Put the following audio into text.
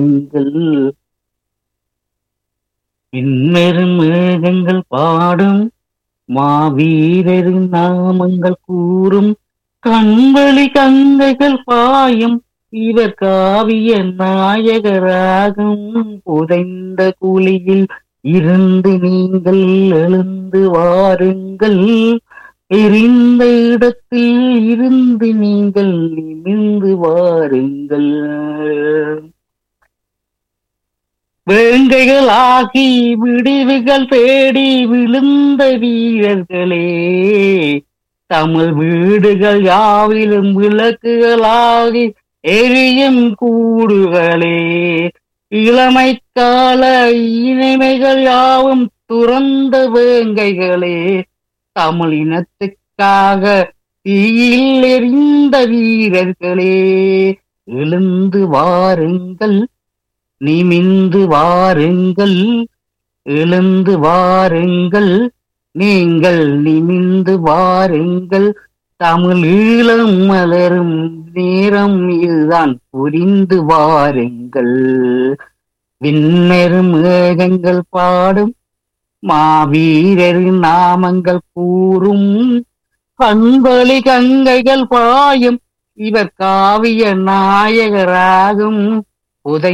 நீங்கள் பின்வரும் மேகங்கள் பாடும் மாவீரரின் நாமங்கள் கூறும் கண்வழி கங்கைகள் பாயும் இவர் காவிய நாயகராகும் புதைந்த குழியில் இருந்து நீங்கள் எழுந்து வாருங்கள் எரிந்த இடத்தில் இருந்து நீங்கள் நிமிர்ந்து வாருங்கள் வேங்கைகள் ஆகி விடிவுகள் தேடி விழுந்த வீரர்களே தமிழ் வீடுகள் யாவிலும் விளக்குகளாகி எரியும் கூடுகளே இளமை கால இனிமைகள் யாவும் துறந்த வேங்கைகளே தமிழ் இனத்துக்காக தீயில் எரிந்த வீரர்களே எழுந்து வாருங்கள் நிமிந்து வாருங்கள் எழுந்து வாருங்கள் நீங்கள் நிமிந்து வாருங்கள் தமிழ் ஈழம் மலரும் நேரம் இதுதான் புரிந்து வாருங்கள் விண்ணெரும் மேகங்கள் பாடும் மாவீரரின் நாமங்கள் கூறும் கண்வழி கங்கைகள் பாயும் இவர் காவிய நாயகராகும் புதை